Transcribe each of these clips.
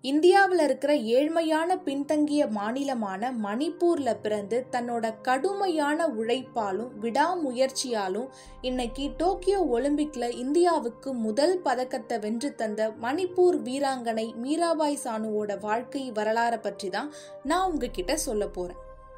இந்தியாவில் இருக்கிற ஏழ்மையான பின்தங்கிய மாநிலமான மணிப்பூர்ல பிறந்து தன்னோட கடுமையான உழைப்பாலும் விடாமுயற்சியாலும் இன்னைக்கு டோக்கியோ ஒலிம்பிக்ல இந்தியாவுக்கு முதல் பதக்கத்தை வென்று தந்த மணிப்பூர் வீராங்கனை மீராபாய் சானுவோட வாழ்க்கை வரலாறை பற்றி தான் நான் உங்ககிட்ட சொல்ல போறேன்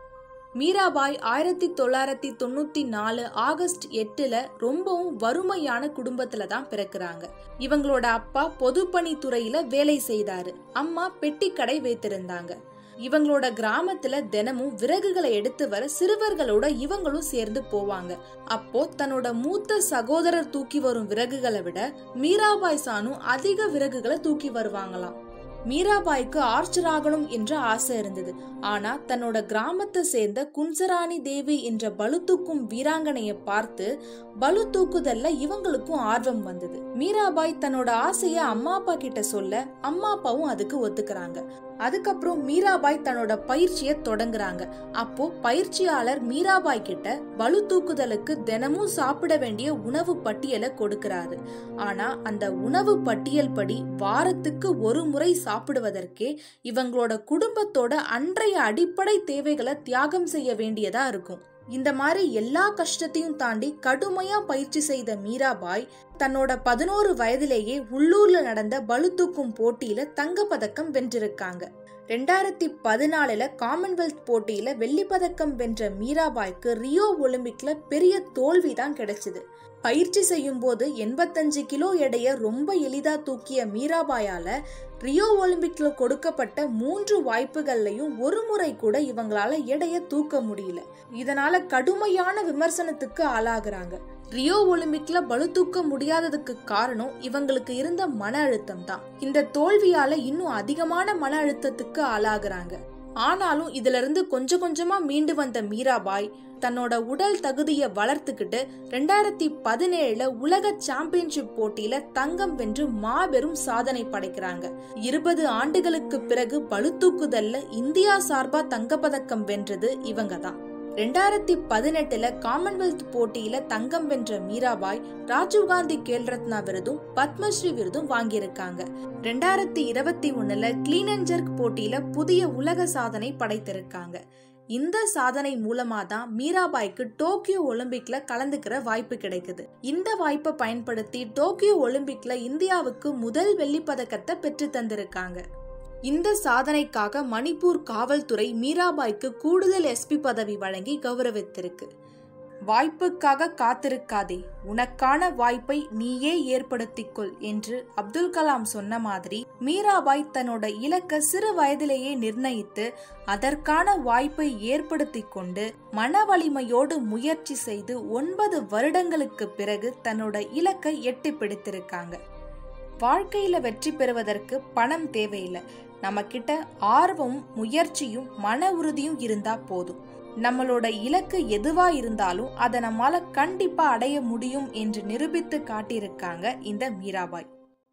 மீராபாய் ஆயிரத்தி தொள்ளாயிரத்தி தொண்ணூத்தி நாலு ஆகஸ்ட் எட்டுல ரொம்பவும் வறுமையான குடும்பத்துல தான் பிறக்குறாங்க இவங்களோட அப்பா பொதுப்பணித்துறையில வேலை செய்தாரு அம்மா பெட்டி கடை வைத்திருந்தாங்க இவங்களோட கிராமத்துல தினமும் விறகுகளை எடுத்து வர சிறுவர்களோட இவங்களும் சேர்ந்து போவாங்க அப்போ தன்னோட மூத்த சகோதரர் தூக்கி வரும் விறகுகளை விட மீராபாய் சானு அதிக விறகுகளை தூக்கி வருவாங்களாம் மீராபாய்க்கு ஆர்ச்சர் ஆகணும் என்ற ஆசை இருந்தது ஆனா தன்னோட கிராமத்தை சேர்ந்த குன்சராணி தேவி என்ற பளு தூக்கும் வீராங்கனைய பார்த்து பளு தூக்குதல்ல இவங்களுக்கும் ஆர்வம் வந்தது மீராபாய் தன்னோட ஆசைய அம்மா அப்பா கிட்ட சொல்ல அம்மா அப்பாவும் அதுக்கு ஒத்துக்கிறாங்க அதுக்கப்புறம் மீராபாய் தன்னோட பயிற்சியை தொடங்குறாங்க அப்போ பயிற்சியாளர் மீராபாய் கிட்ட பளு தூக்குதலுக்கு தினமும் சாப்பிட வேண்டிய உணவு பட்டியலை கொடுக்கறாரு ஆனா அந்த உணவு பட்டியல் படி வாரத்துக்கு ஒரு முறை சாப்பிடுவதற்கே இவங்களோட குடும்பத்தோட அன்றைய அடிப்படை தேவைகளை தியாகம் செய்ய வேண்டியதா இருக்கும் இந்த மாதிரி எல்லா கஷ்டத்தையும் தாண்டி கடுமையா பயிற்சி செய்த மீராபாய் தன்னோட பதினோரு வயதிலேயே உள்ளூர்ல நடந்த பளுதூக்கும் போட்டியில தங்க பதக்கம் வென்றிருக்காங்க ரெண்டாயிரத்தி பதினாலுல காமன்வெல்த் போட்டியில வெள்ளி பதக்கம் வென்ற மீராபாய்க்கு ரியோ ஒலிம்பிக்ல பெரிய தோல்வி தான் கிடைச்சது பயிற்சி செய்யும் போது எண்பத்தஞ்சு கிலோ எடைய ரொம்ப எளிதா தூக்கிய மீராபாயால ரியோ ஒலிம்பிக்ல கொடுக்கப்பட்ட மூன்று வாய்ப்புகள்லையும் ஒரு முறை கூட இவங்களால எடைய தூக்க முடியல இதனால கடுமையான விமர்சனத்துக்கு ஆளாகிறாங்க ரியோ ஒலிம்பிக்ல பளு தூக்க முடியாததுக்கு காரணம் இவங்களுக்கு இருந்த மன அழுத்தம் தான் இந்த தோல்வியால இன்னும் அதிகமான மன அழுத்தத்துக்கு ஆளாகிறாங்க ஆனாலும் இதுல இருந்து கொஞ்சம் கொஞ்சமா மீண்டு வந்த மீராபாய் தன்னோட உடல் தகுதியை வளர்த்துக்கிட்டு ரெண்டாயிரத்தி பதினேழுல உலக சாம்பியன்ஷிப் போட்டியில தங்கம் வென்று மாபெரும் சாதனை படைக்கிறாங்க இருபது ஆண்டுகளுக்கு பிறகு பளுதூக்குதல்ல இந்தியா சார்பா தங்கப்பதக்கம் வென்றது இவங்க தான் ரெண்டாயிரத்தி பதினெட்டுல காமன்வெல்த் போட்டியில தங்கம் வென்ற மீராபாய் ராஜீவ்காந்தி கேல் ரத்னா விருதும் பத்மஸ்ரீ விருதும் வாங்கியிருக்காங்க ரெண்டாயிரத்தி இருபத்தி ஒண்ணுல கிளீன் அண்ட் ஜெர்க் போட்டியில புதிய உலக சாதனை படைத்திருக்காங்க இந்த சாதனை மூலமா தான் மீராபாய்க்கு டோக்கியோ ஒலிம்பிக்ல கலந்துக்கிற வாய்ப்பு கிடைக்குது இந்த வாய்ப்பை பயன்படுத்தி டோக்கியோ ஒலிம்பிக்ல இந்தியாவுக்கு முதல் வெள்ளிப்பதக்கத்தை பெற்று தந்திருக்காங்க இந்த சாதனைக்காக மணிப்பூர் காவல்துறை மீராபாய்க்கு கூடுதல் எஸ்பி பதவி வழங்கி கௌரவித்திருக்கு வாய்ப்புக்காக காத்திருக்காதே உனக்கான வாய்ப்பை நீயே ஏற்படுத்திக்கொள் என்று அப்துல் கலாம் சொன்ன மாதிரி மீராபாய் தன்னோட இலக்க சிறு வயதிலேயே நிர்ணயித்து அதற்கான வாய்ப்பை ஏற்படுத்தி கொண்டு மன வலிமையோடு முயற்சி செய்து ஒன்பது வருடங்களுக்கு பிறகு தன்னோட இலக்கை எட்டி பிடித்திருக்காங்க வாழ்க்கையில வெற்றி பெறுவதற்கு பணம் தேவையில்லை நம்ம கிட்ட ஆர்வமும் முயற்சியும் மன உறுதியும் இருந்தா போதும் நம்மளோட இலக்கு எதுவா இருந்தாலும் அதை நம்மால கண்டிப்பா அடைய முடியும் என்று நிரூபித்து காட்டியிருக்காங்க இந்த மீராபாய்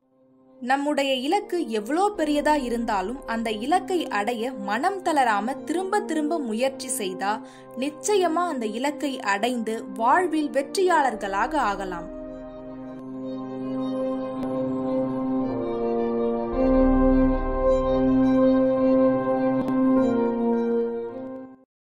நம்முடைய இலக்கு எவ்வளோ பெரியதா இருந்தாலும் அந்த இலக்கை அடைய மனம் தளராம திரும்ப திரும்ப முயற்சி செய்தா நிச்சயமா அந்த இலக்கை அடைந்து வாழ்வில் வெற்றியாளர்களாக ஆகலாம்